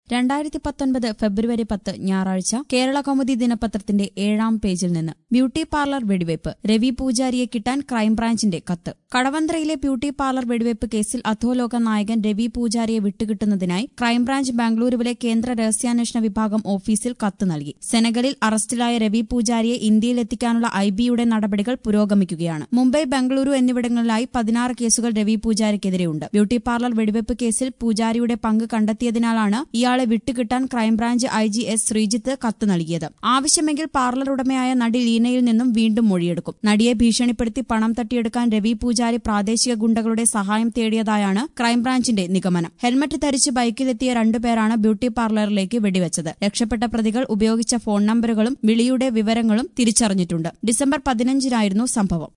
രണ്ടായിരത്തി പത്തൊൻപത് ഫെബ്രുവരി പത്ത് ഞായറാഴ്ച കേരള കൗമുദി ദിനപത്രത്തിന്റെ ഏഴാം പേജിൽ നിന്ന് ബ്യൂട്ടി പാർലർ വെടിവയ്പ് രവി പൂജാരിയെ കിട്ടാൻ ക്രൈംബ്രാഞ്ചിന്റെ കത്ത് കടവന്ത്രയിലെ ബ്യൂട്ടി പാർലർ വെടിവയ്പ് കേസിൽ അധോലോക നായകൻ രവി പൂജാരിയെ വിട്ടുകിട്ടുന്നതിനായി ക്രൈംബ്രാഞ്ച് ബാംഗ്ലൂരുവിലെ കേന്ദ്ര രഹസ്യാന്വേഷണ വിഭാഗം ഓഫീസിൽ കത്ത് നൽകി സെനഗലിൽ അറസ്റ്റിലായ രവി പൂജാരിയെ ഇന്ത്യയിലെത്തിക്കാനുള്ള ഐ ബിയുടെ നടപടികൾ പുരോഗമിക്കുകയാണ് മുംബൈ ബംഗളൂരു എന്നിവിടങ്ങളിലായി പതിനാറ് കേസുകൾ രവി പൂജാരിക്കെതിരെയുണ്ട് ബ്യൂട്ടി പാർലർ വെടിവയ്പ് കേസിൽ പൂജാരിയുടെ പങ്ക് കണ്ടെത്തിയതിനാലാണ് ഇയാളെ വിട്ടുകിട്ടാൻ crime branch I G S Sreejith കത്ത് നൽകിയത് ആവശ്യമെങ്കിൽ പാർലർ ഉടമയായ നടി ലീനയിൽ നിന്നും വീണ്ടും മൊഴിയെടുക്കും നടിയെ ഭീഷണിപ്പെടുത്തി പണം തട്ടിയെടുക്കാൻ രവി പൂജാരി പ്രാദേശിക ഗുണ്ടകളുടെ സഹായം തേടിയതായാണ് ക്രൈംബ്രാഞ്ചിന്റെ നിഗമനം ഹെൽമറ്റ് ധരിച്ച് ബൈക്കിലെത്തിയ രണ്ടുപേരാണ് ബ്യൂട്ടി പാർലറിലേക്ക് വെടിവെച്ചത് രക്ഷപ്പെട്ട പ്രതികൾ ഉപയോഗിച്ച ഫോൺ നമ്പറുകളും വിളിയുടെ വിവരങ്ങളും തിരിച്ചറിഞ്ഞിട്ടുണ്ട് ഡിസംബർ പതിനഞ്ചിനായിരുന്നു സംഭവം